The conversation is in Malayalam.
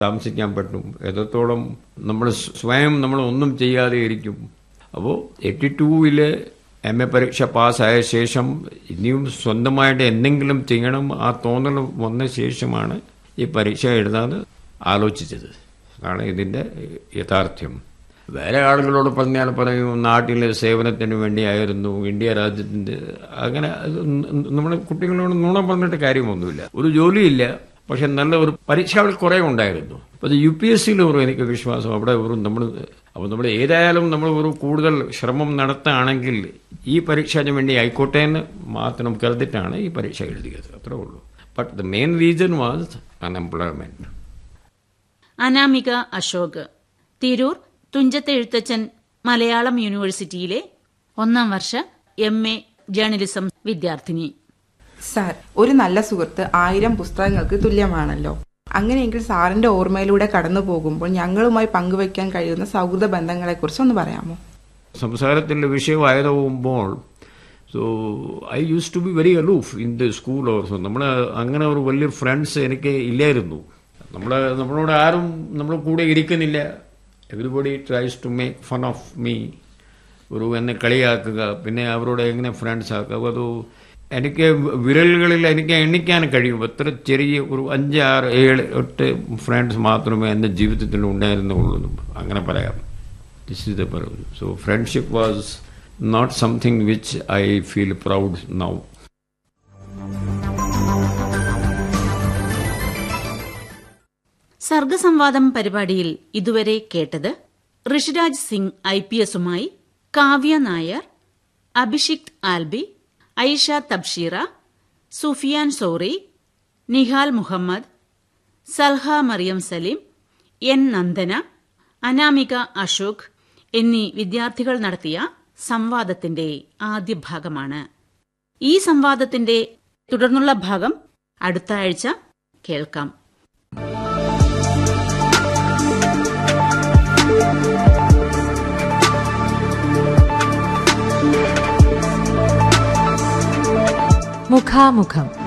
താമസിക്കാൻ പറ്റും എത്രത്തോളം നമ്മൾ സ്വയം നമ്മൾ ഒന്നും ചെയ്യാതെ ഇരിക്കും അപ്പോൾ എയ്റ്റി ടൂവില് എം എ പരീക്ഷ പാസ്സായ ശേഷം ഇനിയും സ്വന്തമായിട്ട് എന്തെങ്കിലും ചെയ്യണം ആ തോന്നൽ വന്ന ശേഷമാണ് ഈ പരീക്ഷ എഴുതാൻ ആലോചിച്ചത് അതാണ് ഇതിൻ്റെ യഥാർത്ഥ്യം വേറെ ആളുകളോട് പറഞ്ഞാൽ പറയും നാട്ടിലെ സേവനത്തിന് വേണ്ടിയായിരുന്നു ഇന്ത്യ രാജ്യത്തിന്റെ അങ്ങനെ അത് നമ്മുടെ കുട്ടികളോട് നുണ പറഞ്ഞിട്ട് കാര്യമൊന്നുമില്ല ഒരു ജോലിയില്ല പക്ഷെ നല്ല ഒരു പരീക്ഷകൾ കുറെ ഉണ്ടായിരുന്നു അപ്പോൾ യു പി എസ് സിയിൽ ഒരു എനിക്ക് വിശ്വാസം അവിടെ ഒരു നമ്മൾ അപ്പോൾ നമ്മൾ ഏതായാലും നമ്മൾ ഒരു കൂടുതൽ ശ്രമം നടത്തുകയാണെങ്കിൽ ഈ പരീക്ഷയ്ക്ക് വേണ്ടി ആയിക്കോട്ടെ എന്ന് മാത്രം കരുതിട്ടാണ് ഈ പരീക്ഷ എഴുതിയത് അത്രേ ഉള്ളൂ but the main reason was unemployment Anamika Ashok Tirur Thunchath Ezhuthachan Malayalam യൂണിവേഴ്സിറ്റിയിലെ ഒന്നാം വർഷ എം എ ജേർണലിസം വിദ്യാർത്ഥിനി സാർ ഒരു നല്ല സുഹൃത്ത് ആയിരം പുസ്തകങ്ങൾക്ക് തുല്യമാണല്ലോ അങ്ങനെയെങ്കിൽ സാറിന്റെ ഓർമ്മയിലൂടെ കടന്നു പോകുമ്പോൾ ഞങ്ങളുമായി പങ്കുവയ്ക്കാൻ കഴിയുന്ന സൗഹൃദ ബന്ധങ്ങളെക്കുറിച്ച് ഒന്ന് പറയാമോ സംസാരത്തിൻ്റെ വിഷയമായതാവുമ്പോൾ so I use to be very aloof in the school also നമ്മൾ അങ്ങനെ ഒരു വലിയ ഫ്രണ്ട്സ് എനിക്ക് ഇല്ലായിരുന്നു നമ്മൾ നമ്മളോട് ആരും നമ്മൾ കൂടെ ഇരിക്കുന്നില്ല everybody tries to make fun of me ഒരു എന്നെ കളിയാക്കുക പിന്നെ അവരോട് എങ്ങനെ ഫ്രണ്ട്സ് ആക്കുക അത് എനിക്ക് വിരലുകളിൽ എനിക്ക് എണ്ണിക്കാൻ കഴിയും എത്ര ചെറിയ ഒരു അഞ്ച് ആറ് ഏഴ് എട്ട് ഫ്രണ്ട്സ് മാത്രമേ എൻ്റെ ജീവിതത്തിൽ ഉണ്ടായിരുന്നുള്ളൂ അങ്ങനെ പറയാം ദിസ് ഇസ് ദ പറഞ്ഞു so friendship was not something which I feel proud now സർഗസംവാദം പരിപാടിയിൽ ഇതുവരെ കേട്ടത് ഋഷിരാജ് സിംഗ് ഐ പി എസുമായി കാവ്യ നായർ അഭിഷിക് ആൽബി ഐഷ തബ്ഷീറ സുഫിയാൻ സോറി നിഹാൽ മുഹമ്മദ് സൽഹ മറിയം സലീം എൻ നന്ദന അനാമിക അശോക് എന്നീ വിദ്യാർത്ഥികൾ നടത്തിയ സംവാദത്തിന്റെ ആദ്യ ഭാഗമാണ് ഈ സംവാദത്തിന്റെ തുടർന്നുള്ള ഭാഗം അടുത്ത ആഴ്ച കേൾക്കാം മുഖാമുഖം